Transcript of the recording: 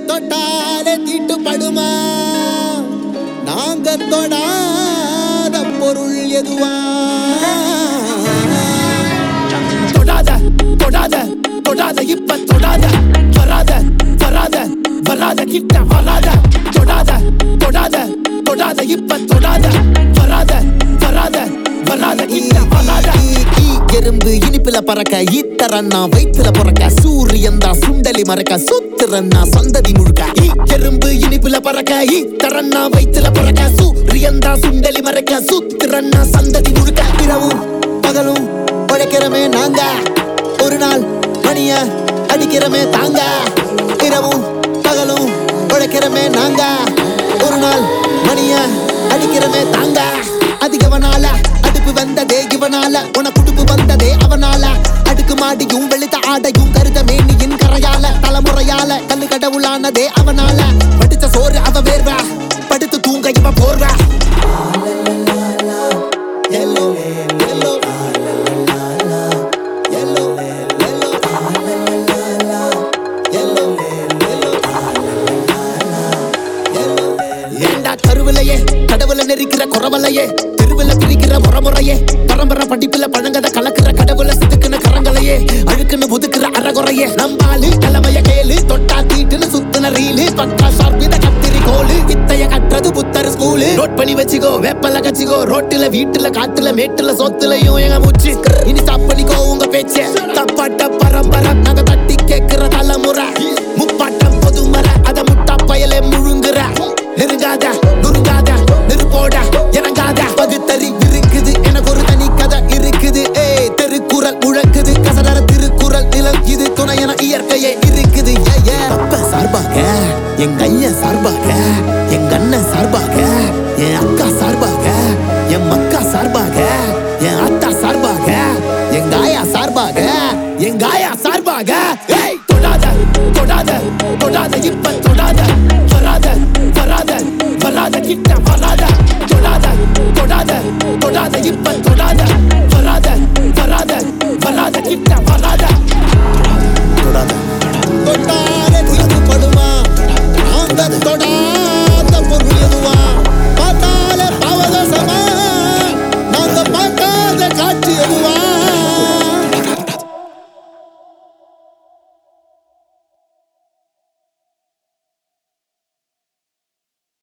தொட்டாலே தீட்டுப்படுமா நாங்க தொடாத பொருள் எதுவா தொடாத தொடாத தொடாத இப்ப தொடாத வராத வராத வராத கிட்ட வராத தொடாத தொடாத தொடாத இப்ப தொடாத வராத வராத வராத கிட்ட வராத ஈ, ஈ, எறும்பு இனிப்புல பறக்க ஈத்தரண்ணா வயிற்றுல பிறக்க சூரியன் தான் சுண்டலி மறக்க சுத்துறண்ணா சந்ததி முழுக்க ஈ, எறும்பு இனிப்புல பறக்க ஈத்தரண்ணா வயிற்றுல பிறக்க சூரியன் தான் சுண்டலி மறக்க சுத்துறண்ணா சந்ததி முழுக்க இரவும் பகலும் உழைக்கிறமே நாங்க ஒரு நாள் மணிய அடிக்கிறமே தாங்க இரவும் பகலும் உழைக்கிறமே நாங்க ஒரு நாள் மணிய அடிக்கிறமே தாங்க அதிகவனால அடுப்பு வந்ததே இவனால உன குடுப்பு வந்ததே அவனால அடுக்கு மாடியும் வெளுத்த ஆடையும் கருத மேனியின் கரையால தலைமுறையால கல்லு கடவுளானதே அவனால படித்த சோறு அவ வேர்வா படுத்து தூங்க இவ போர்வா Yellow, yellow, yellow, yellow, yellow, ஏண்டா கருவிலையே கடவுளை நெரிக்கிற குறவலையே தெருவில பிரிக்கிற முறமுறையே பரம்பரை படிப்புல பழங்கத கலக்குற கடவுள சிதுக்குன கரங்களையே அழுக்குன்னு ஒதுக்குற அறகுறையே நம்பாலு கிழமைய கேளு தொட்டா தீட்டுன்னு சுத்துன ரீலு பக்கா சார்பித கத்திரி கோலு வித்தைய கட்டுறது புத்தர் ஸ்கூலு நோட் பண்ணி வச்சுக்கோ வேப்பல கச்சிக்கோ ரோட்டுல வீட்டுல காட்டுல மேட்டுல சொத்துலயும் எங்க மூச்சு இனி ஸ்டாப் பண்ணிக்கோ உங்க பேச்ச தப்பாட்ட பரம்பரை நாங்க தட்டி கேக்குற தலைமுறை முப்பாட்டம் பொதுமறை அத முட்டா பயலே முழுங்குற நெருங்காத நுருங்காத நெருப்போட இறங்காத பகுத்தறி இருக்குது எனக்கு ஒரு தனி கதை இருக்குது ஏய் தெருக்குறள் முழக்குது கசடர திருக்குறள் நிலம் இது துணை என இயற்கையே இருக்குது ஏ, ஏ. அப்ப சார்பாக எங்க ஐயன் சார்பாக எங்க அண்ணன் சார்பாக என் அக்கா சார்பாக என் மக்கா சார்பாக என் அத்தா சார்பாக எங்க ஆயா சார்பாக எங்க ஆயா சார்பாக ஏய் தொடாத தொடாத தொடாத இப்ப தொடாத வராத வராத வராத கிட்ட வராத தொடாத தொடாத தொடாத இப்ப தொடாத